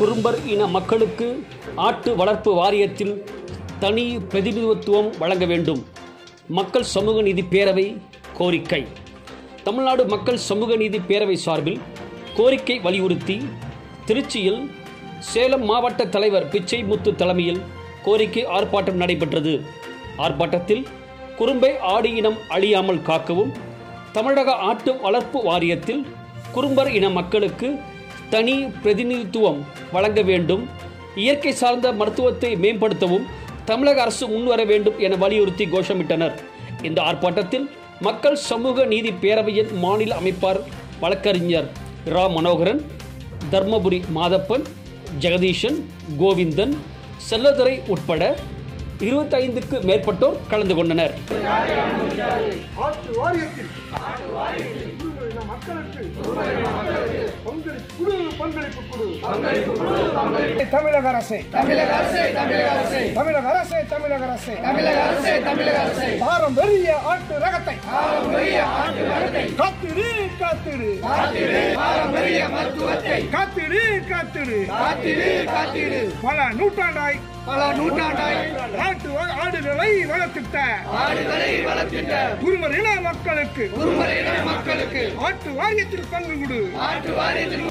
குறும்பர் இன மக்களுக்கு ஆட்டு வளர்ப்பு வாரியத்தில் தனி பிரதிநிதித்துவம் வழங்க வேண்டும் மக்கள் சமூக நீதி பேரவை கோரிக்கை தமிழ்நாடு மக்கள் சமூக நீதி பேரவை சார்பில் கோரிக்கை வலியுறுத்தி திருச்சியில் சேலம் மாவட்ட தலைவர் பிச்சை முத்து தலைமையில் கோரிக்கை ஆர்ப்பாட்டம் நடைபெற்றது ஆர்ப்பாட்டத்தில் குறும்பை ஆடு இனம் அழியாமல் காக்கவும் தமிழக ஆட்டு வளர்ப்பு வாரியத்தில் குறும்பர் இன மக்களுக்கு தனி பிரதிநிதித்துவம் வழங்க வேண்டும் இயற்கை சார்ந்த மருத்துவத்தை மேம்படுத்தவும் தமிழக அரசு முன்வர வேண்டும் என வலியுறுத்தி கோஷமிட்டனர் இந்த ஆர்ப்பாட்டத்தில் மக்கள் சமூக நீதி பேரவையின் மாநில அமைப்பாளர் வழக்கறிஞர் ரா மனோகரன் தர்மபுரி மாதப்பன் ஜெகதீஷன் கோவிந்தன் செல்லதுரை உட்பட இருபத்தைந்துக்கு மேற்பட்டோர் கலந்து கொண்டனர் ஆற்று வாரியத்தில் குறும்பர் இன மக்களுக்கு பங்களிப்பு குடு பங்களிப்பு குடு தமிழக அரசே தமிழக அரசே தமிழக அரசே தமிழக அரசே தமிழக அரசே தமிழக அரசே தமிழக அரசே பாரம்பரிய ஆட்டு ரகத்தை பாரம்பரிய ஆட்டு ரகத்தை காத்திடு காத்திடு காத்திடு பாரம்பரிய மருத்துவத்தை காத்திடு காத்திடு காத்திடு காத்திடு பல நூற்றாண்டாய் பல நூற்றாண்டாய் ஆட்டு வ- ஆடுகளை வளர்த்திட்ட ஆடுகளை வளர்த்திட்ட குருமர் இன மக்களுக்கு குருமர் இன மக்களுக்கு ஆட்டு வாரியத்தில் பங்கு கொடு ஆட்டு வாரியத்தில்